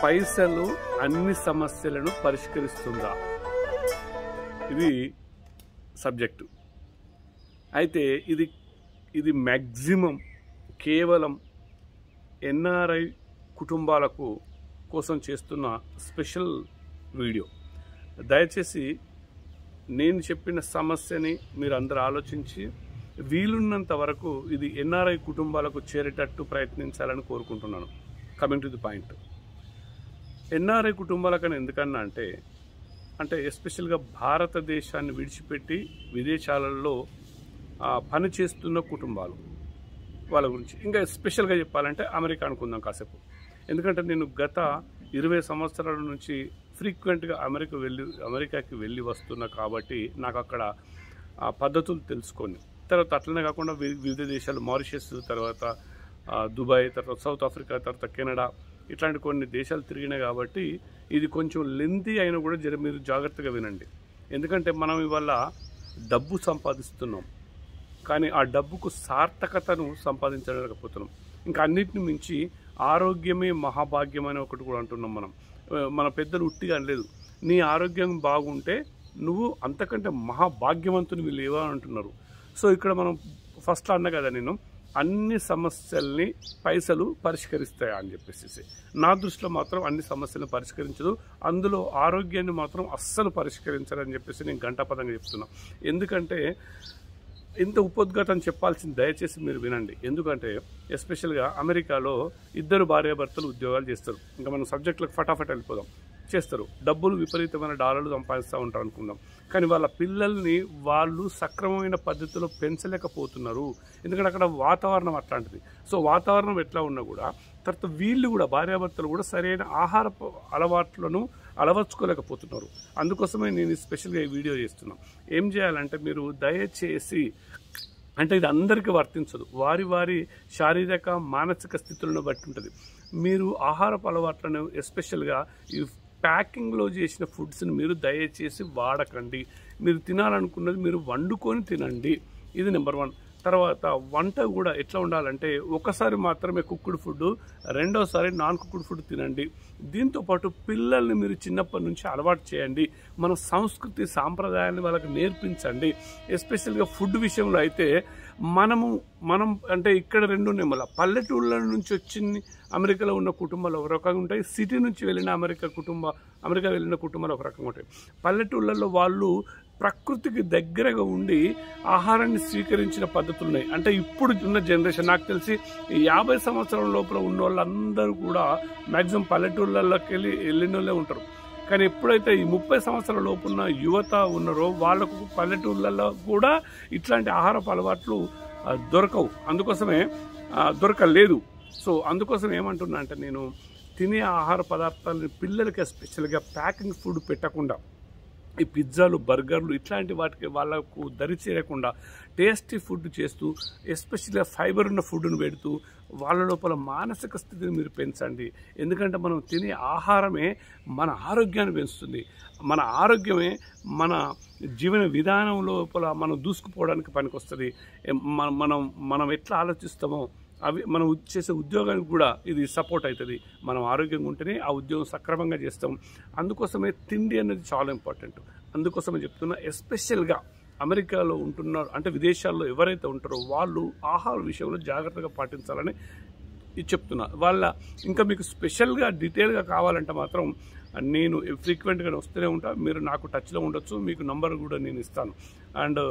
పైసలు అన్ని సమస్యలను పరిష్కరిస్తుందా ఇది సబ్జెక్టు అయితే ఇది ఇది మ్యాక్సిమం కేవలం ఎన్ఆర్ఐ కుటుంబాలకు కోసం చేస్తున్న స్పెషల్ వీడియో దయచేసి నేను చెప్పిన సమస్యని మీరు అందరూ ఆలోచించి వీలున్నంత వరకు ఇది ఎన్ఆర్ఐ కుటుంబాలకు చేరేటట్టు ప్రయత్నించాలని కోరుకుంటున్నాను coming to the point NRI కుటుంబాలకని ఎందుకన్నా అంటే అంటే ఎస్పెషల్గా భారతదేశాన్ని విడిచిపెట్టి విదేశాలలో ఆ, పని చేస్తున్న కుటుంబాలు వాళ్ళ గురించి ఇంకా స్పెషల్గా చెప్పాలంటే అమెరికా అనుకుందాం కాసేపు ఎందుకంటే నేను గత ఇరవై సంవత్సరాల నుంచి ఫ్రీక్వెంట్గా అమెరికా వెళ్ళి అమెరికాకి వెళ్ళి వస్తున్నా కాబట్టి నాకు అక్కడ ఆ పద్ధతులు తెలుసుకొని తర్వాత అట్లనే కాకుండా వి- వివిధ దేశాలు మారిషస్ తర్వాత ఆ, దుబాయ్ తర్వాత సౌత్ ఆఫ్రికా తర్వాత కెనడా ఇట్లాంటి కొన్ని దేశాలు తిరిగినాయి కాబట్టి ఇది కొంచెం లెంతీ అయినా కూడా జర మీరు జాగ్రత్తగా వినండి ఎందుకంటే మనం ఇవాళ డబ్బు సంపాదిస్తున్నాం కానీ ఆ డబ్బుకు సార్థకతను సంపాదించలేకపోతున్నాం ఇంకా అన్నిటిని మించి ఆరోగ్యమే మహాభాగ్యం అని ఒకటి కూడా అంటున్నాం మనం ఆ, మన పెద్దలు ఉట్టిగా అనలేదు నీ ఆరోగ్యం బాగుంటే నువ్వు అంతకంటే మహాభాగ్యవంతుని వీళ్ళు ఏవో అంటున్నారు సో ఇక్కడ మనం ఫస్ట్ అన్న కదా నేను అన్ని సమస్యల్ని పైసలు పరిష్కరిస్తాయా అని చెప్పేసి నా దృష్టిలో మాత్రం అన్ని సమస్యలను పరిష్కరించదు అందులో ఆరోగ్యాన్ని మాత్రం అస్సలు పరిష్కరించాలని చెప్పేసి నేను గంటాపదంగా చెప్తున్నా ఎందుకంటే ఇంత ఉపద్ఘాతం చెప్పాల్సింది దయచేసి మీరు వినండి ఎందుకంటే ఎస్పెషల్గా అమెరికాలో ఇద్దరు భార్యాభర్తలు ఉద్యోగాలు చేస్తారు ఇంకా మనం సబ్జెక్టులకు ఫటాఫట్ వెళ్ళిపోదాం చేస్తారు డబ్బులు విపరీతమైన డాలర్లు సంపాదిస్తూ ఉంటారు అనుకుందాం కానీ వాళ్ళ పిల్లల్ని వాళ్ళు సక్రమమైన పద్ధతిలో పెంచలేకపోతున్నారు ఎందుకంటే అక్కడ వాతావరణం అట్లాంటిది సో వాతావరణం ఎట్లా ఉన్నా కూడా తర్వాత వీళ్ళు కూడా భార్యాభర్తలు కూడా సరైన ఆహార అలవాట్లను అలవర్చుకోలేకపోతున్నారు అందుకోసమే నేను స్పెషల్గా ఈ వీడియో చేస్తున్నాను ఏం చేయాలంటే మీరు దయచేసి అంటే ఇది అందరికీ వర్తించదు వారి వారి శారీరక మానసిక స్థితులను బట్టి ఉంటుంది మీరు ఆహారపు అలవాట్లను ఎస్పెషల్గా ఈ ప్యాకింగ్లో చేసిన ఫుడ్స్ని మీరు దయచేసి వాడకండి మీరు తినాలనుకున్నది మీరు వండుకొని తినండి ఇది నెంబర్ వన్ తర్వాత వంట కూడా ఎట్లా ఉండాలంటే ఒకసారి మాత్రమే కుక్కుడు ఫుడ్ రెండోసారి నాన్ కుక్కుడు ఫుడ్ తినండి దీంతో పాటు పిల్లల్ని మీరు చిన్నప్పటి నుంచి అలవాటు చేయండి మన సంస్కృతి సాంప్రదాయాన్ని వాళ్ళకి నేర్పించండి ఎస్పెషల్గా ఫుడ్ విషయంలో అయితే మనము మనం అంటే ఇక్కడ రెండు ఉన్నాయి మళ్ళీ పల్లెటూళ్ళ నుంచి వచ్చింది అమెరికాలో ఉన్న కుటుంబాలు ఒక రకంగా ఉంటాయి సిటీ నుంచి వెళ్ళిన అమెరికా కుటుంబ అమెరికా వెళ్ళిన కుటుంబాలు ఒక రకంగా ఉంటాయి పల్లెటూళ్ళల్లో వాళ్ళు ప్రకృతికి దగ్గరగా ఉండి ఆహారాన్ని స్వీకరించిన పద్ధతులు ఉన్నాయి అంటే ఇప్పుడు ఉన్న జనరేషన్ నాకు తెలిసి ఈ యాభై సంవత్సరాల లోపల ఉన్న వాళ్ళందరూ కూడా మ్యాక్సిమం పల్లెటూళ్ళలోకి వెళ్ళి వెళ్ళిన వాళ్ళే ఉంటారు కానీ ఎప్పుడైతే ఈ ముప్పై సంవత్సరాల లోపు ఉన్న యువత ఉన్నారో వాళ్ళకు పల్లెటూళ్ళల్లో కూడా ఇట్లాంటి ఆహారపు అలవాట్లు ఆ, దొరకవు అందుకోసమే ఆ, దొరకలేదు సో అందుకోసం ఏమంటున్నా అంటే నేను తినే ఆహార పదార్థాలను పిల్లలకి స్పెషల్గా ప్యాకింగ్ ఫుడ్ పెట్టకుండా ఈ పిజ్జాలు బర్గర్లు ఇట్లాంటి వాటికి వాళ్ళకు దరి చేరకుండా టేస్టీ ఫుడ్ చేస్తూ ఎస్పెషల్గా ఫైబర్ ఉన్న ఫుడ్ను పెడుతూ వాళ్ళ లోపల మానసిక స్థితిని మీరు పెంచండి ఎందుకంటే మనం తినే ఆహారమే మన ఆరోగ్యాన్ని పెంచుతుంది మన ఆరోగ్యమే మన జీవన విధానం లోపల మనం దూసుకుపోవడానికి పనికొస్తుంది ఎం- మన- మనం మనం ఎట్లా ఆలోచిస్తామో అవి మనం ఉ- చేసే ఉద్యోగానికి కూడా ఇది సపోర్ట్ అవుతుంది మనం ఆరోగ్యంగా ఉంటేనే ఆ ఉద్యోగం సక్రమంగా చేస్తాం అందుకోసమే తిండి అనేది చాలా ఇంపార్టెంట్ అందుకోసమే చెప్తున్నా ఎస్పెషల్గా అమెరికాలో ఉంటున్నారు అంటే విదేశాల్లో ఎవరైతే ఉంటారో వాళ్ళు ఆహార విషయంలో జాగ్రత్తగా పాటించాలని ఇది చెప్తున్నా వాళ్ళ ఇంకా మీకు స్పెషల్గా డీటెయిల్గా కావాలంటే మాత్రం నేను ఫ్రీక్వెంట్గా వస్తూనే ఉంటా మీరు నాకు టచ్లో ఉండొచ్చు మీకు నంబర్ కూడా నేను ఇస్తాను అండ్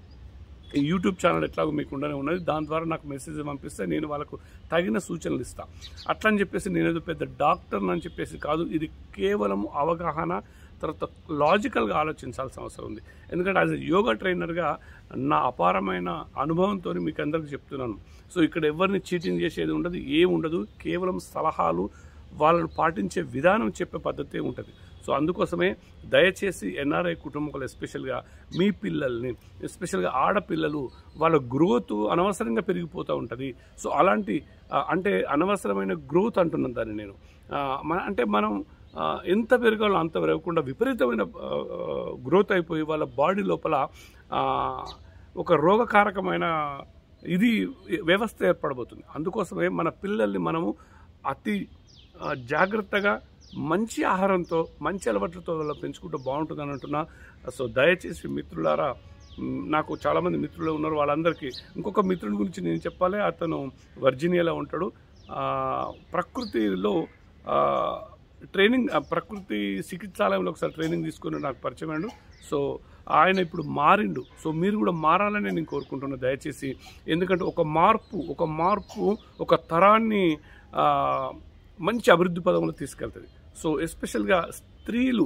ఈ యూట్యూబ్ ఛానల్ ఎట్లాగో మీకు ఉండనే ఉన్నది దాని ద్వారా నాకు మెసేజ్ పంపిస్తే నేను వాళ్ళకు తగిన సూచనలు ఇస్తాను అట్లా అని చెప్పేసి నేను ఏదో పెద్ద డాక్టర్ అని చెప్పేసి కాదు ఇది కేవలం అవగాహన తర్వాత లాజికల్గా ఆలోచించాల్సిన అవసరం ఉంది ఎందుకంటే యాజ్ ఎ యోగా ట్రైనర్గా నా అపారమైన అనుభవంతో మీకు అందరికీ చెప్తున్నాను సో ఇక్కడ ఎవరిని చీటింగ్ చేసేది ఉండదు ఏం ఉండదు కేవలం సలహాలు వాళ్ళను పాటించే విధానం చెప్పే పద్ధతే ఉంటుంది సో అందుకోసమే దయచేసి ఎన్ఆర్ఐ కుటుంబాలు ఎస్పెషల్గా మీ పిల్లల్ని ఎస్పెషల్గా ఆడపిల్లలు వాళ్ళ గ్రోత్ అనవసరంగా పెరిగిపోతూ ఉంటుంది సో అలాంటి ఆ, అంటే అనవసరమైన గ్రోత్ అంటున్నాను దాన్ని నేను ఆ, మన అంటే మనం ఆ, ఎంత పెరగాలో అంత పెరగకుండా విపరీతమైన గ్రోత్ అయిపోయి వాళ్ళ బాడీ లోపల ఆ, ఒక రోగకారకమైన ఇది వ్యవస్థ ఏర్పడబోతుంది అందుకోసమే మన పిల్లల్ని మనము అతి ఆ, జాగ్రత్తగా మంచి ఆహారంతో మంచి అలవాట్లతో వాళ్ళ పెంచుకుంటూ బాగుంటుందని అంటున్నా సో దయచేసి మిత్రులారా మ్, నాకు చాలామంది మిత్రులు ఉన్నారు వాళ్ళందరికీ ఇంకొక మిత్రుడి గురించి నేను చెప్పాలి అతను వర్జీనియాలో ఉంటాడు ఆ, ప్రకృతిలో ఆ, ట్రైనింగ్ ఆ, ప్రకృతి చికిత్సాలయంలో ఒకసారి ట్రైనింగ్ తీసుకుని నాకు పరిచయం అయ్యాడు సో ఆయన ఇప్పుడు మారిండు సో మీరు కూడా మారాలని నేను కోరుకుంటున్నాను దయచేసి ఎందుకంటే ఒక మార్పు ఒక మార్పు ఒక తరాన్ని ఆ, మంచి అభివృద్ధి పదంలో తీసుకెళ్తుంది సో ఎస్పెషల్గా స్త్రీలు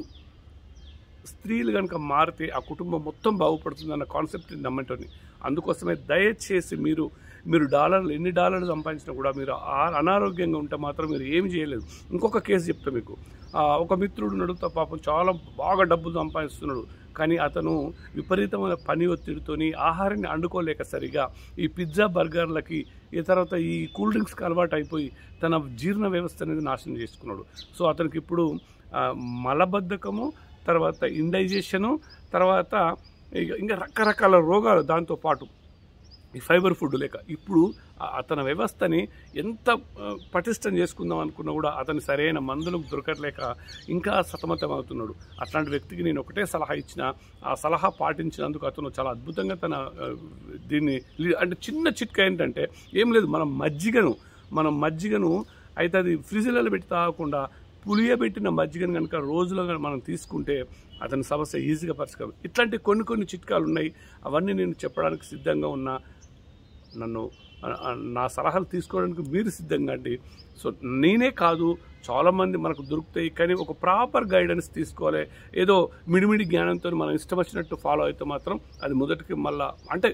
స్త్రీలు కనుక మారితే ఆ కుటుంబం మొత్తం బాగుపడుతుంది అన్న కాన్సెప్ట్ నమ్మటోని అందుకోసమే దయచేసి మీరు మీరు డాలర్లు ఎన్ని డాలర్లు సంపాదించినా కూడా మీరు ఆ- అనారోగ్యంగా ఉంటే మాత్రం మీరు ఏమి చేయలేదు ఇంకొక కేసు చెప్తా మీకు ఆ, ఒక మిత్రుడు నడుతా పాపం చాలా బాగా డబ్బులు సంపాదిస్తున్నాడు కానీ అతను విపరీతమైన పని ఒత్తిడితోని ఆహారాన్ని అండుకోలేక సరిగా ఈ పిజ్జా బర్గర్లకి ఈ తర్వాత ఈ కూల్ డ్రింక్స్కి అలవాటు అయిపోయి తన జీర్ణ వ్యవస్థ అనేది నాశనం చేసుకున్నాడు సో అతనికి ఇప్పుడు ఆ, మలబద్ధకము తర్వాత ఇండైజేషను తర్వాత ఇక ఇంకా రకరకాల రోగాలు దాంతో పాటు ఈ ఫైబర్ ఫుడ్ లేక ఇప్పుడు ఆ- అతని వ్యవస్థని ఎంత ఆ, పటిష్టం చేసుకుందాం అనుకున్నా కూడా అతని సరైన మందులు దొరకట్లేక ఇంకా సతమతం అవుతున్నాడు అట్లాంటి వ్యక్తికి నేను ఒకటే సలహా ఇచ్చిన ఆ సలహా పాటించినందుకు అతను చాలా అద్భుతంగా తన ఆ, దీన్ని లీ- అంటే చిన్న చిట్కా ఏంటంటే ఏం లేదు మనం మజ్జిగను మనం మజ్జిగను అయితే అది ఫ్రిడ్జ్లలో పెట్టి తాగకుండా పులియబెట్టిన మజ్జిగను కనుక రోజులో కనుక మనం తీసుకుంటే అతని సమస్య ఈజీగా పరిష్కారం ఇట్లాంటి కొన్ని కొన్ని చిట్కాలు ఉన్నాయి అవన్నీ నేను చెప్పడానికి సిద్ధంగా ఉన్నా నన్ను ఆ- ఆ నా సలహాలు తీసుకోవడానికి మీరు సిద్ధంగా అండి సో నేనే కాదు చాలామంది మనకు దొరుకుతాయి కానీ ఒక ప్రాపర్ గైడెన్స్ తీసుకోవాలి ఏదో మిడిమిడి జ్ఞానంతో మనం ఇష్టం వచ్చినట్టు ఫాలో అయితే మాత్రం అది మొదటికి మళ్ళా అంటే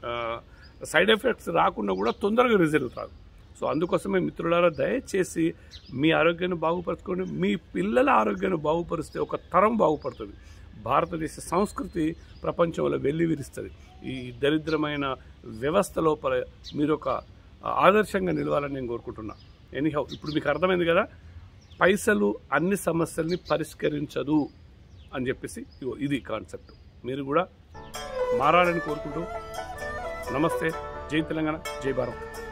సైడ్ ఎఫెక్ట్స్ రాకుండా కూడా తొందరగా రిజల్ట్ రాదు సో అందుకోసమే మిత్రులారా దయచేసి మీ ఆరోగ్యాన్ని బాగుపరచుకోండి మీ పిల్లల ఆరోగ్యాన్ని బాగుపరిస్తే ఒక తరం బాగుపడుతుంది భారతదేశ సంస్కృతి ప్రపంచంలో వెళ్ళి విరుస్తుంది ఈ దరిద్రమైన వ్యవస్థ లోపల మీరు ఒక ఆదర్శంగా నిలవాలని నేను కోరుకుంటున్నా ఎనీహౌ ఇప్పుడు మీకు అర్థమైంది కదా పైసలు అన్ని సమస్యల్ని పరిష్కరించదు అని చెప్పేసి ఇగో ఇది కాన్సెప్ట్ మీరు కూడా మారాలని కోరుకుంటూ నమస్తే జై తెలంగాణ జై భారత్